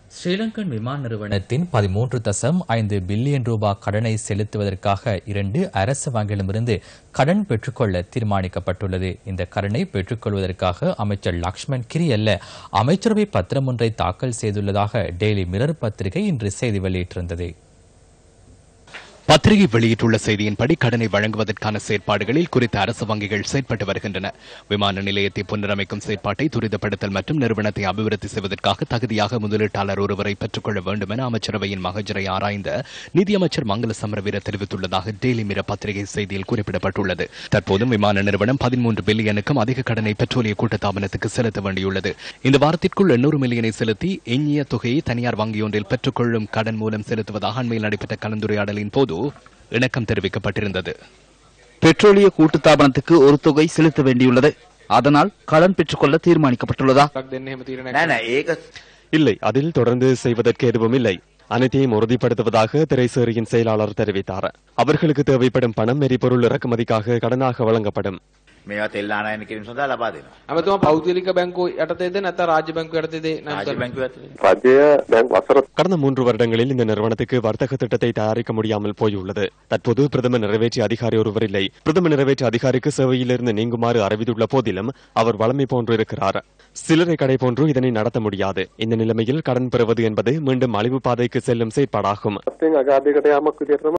ஸ்ரீலங்கன் விமான நிறுவனத்தின் பதிமூன்று தசம் ஐந்து பில்லியன் ரூபாய் கடனை செலுத்துவதற்காக இரண்டு அரசு வங்கிகளிடமிருந்து கடன் பெற்றுக்கொள்ள தீர்மானிக்கப்பட்டுள்ளது இந்த கடனை பெற்றுக்கொள்வதற்காக அமைச்சர் லக்ஷ்மண் கிரியல்ல அமைச்சரவை பத்திரம் ஒன்றை தாக்கல் செய்துள்ளதாக டெய்லி மிரர் பத்திரிகை இன்று செய்தி வெளியிட்டிருந்தது பத்திரிகை வெளியிட்டுள்ள செய்தியின்படி கடனை வழங்குவதற்கான செயற்பாடுகளில் குறித்த அரசு வங்கிகள் செயற்பட்டு வருகின்றன விமான நிலையத்தை புனரமைக்கும் செயற்பாட்டை துரிதப்படுத்தல் மற்றும் நிறுவனத்தை அபிவிருத்தி செய்வதற்காக தகுதியாக முதலீட்டாளர் ஒருவரை பெற்றுக்கொள்ள வேண்டும் என அமைச்சரவையின் மகஜரை ஆராய்ந்த நிதியமைச்சர் மங்கள சமரவீர தெரிவித்துள்ளதாக டெய்லி மிர பத்திரிகை செய்தியில் குறிப்பிடப்பட்டுள்ளது தற்போதும் விமான நிறுவனம் பதிமூன்று பில்லியனுக்கும் அதிக கடனை பெட்ரோலிய கூட்டத்தாபனத்துக்கு செலுத்த வேண்டியுள்ளது இந்த வாரத்திற்குள் எண்ணூறு மில்லியனை செலுத்தி எண்ணிய தொகையை தனியார் வங்கியொன்றில் பெற்றுக்கொள்ளும் கடன் மூலம் செலுத்துவதாக அண்மையில் நடைபெற்ற கலந்துரையாடலின் போது இணக்கம் தெரிவிக்கப்பட்டிருந்தது பெட்ரோலிய கூட்டுத்தாபனத்துக்கு ஒரு தொகை செலுத்த வேண்டியுள்ளது அதனால் கடன் பெற்றுக்கொள்ள தீர்மானிக்கப்பட்டுள்ளதா නෑ නෑ ඒක இல்லை அதில் தொடர்ந்து செய்வதற்கு எதுவும் இல்லை அனைத்தையும் உறுதிப்படுத்துவதாக திரைசேரியின் செயலாளர் தெரிவித்தார் அவர்களுக்கு தேவைப்படும் பணம் எரிபொருள் இறக்குமதிக்காக கடனாக வழங்கப்படும் මේවා තෙල් ආනයන කිරීම සඳහා ලබා දෙනවා. ඇමතුම පෞද්ගලික බැංකු යටතේද නැත්නම් රාජ්‍ය බැංකු යටතේද නම් රාජ්‍ය කරන්නේ? බැංකුව ඇතුලේ. கடந்த மூன்று வருடங்களில் இந்த நிறுவனத்துக்கு வர்த்தக திட்டத்தை தயாரிக்க முடியாமல் போயுள்ளது தற்போது பிரதம நிறைவேற்றிய அதிகாரி ஒருவர் இல்லை பிரதம நிறைவேற்றிய அதிகாரிக்கு சேவையிலிருந்து நீங்குமாறு அறிவித்துள்ள போதிலும் அவர் வளமை போன்று இருக்கிறார் சில்லறை கடை போன்று இதனை நடத்த முடியாது இந்த நிலைமையில் கடன் பெறுவது என்பது மீண்டும் அழிவு பாதைக்கு செல்லும் செயற்பாடாகும்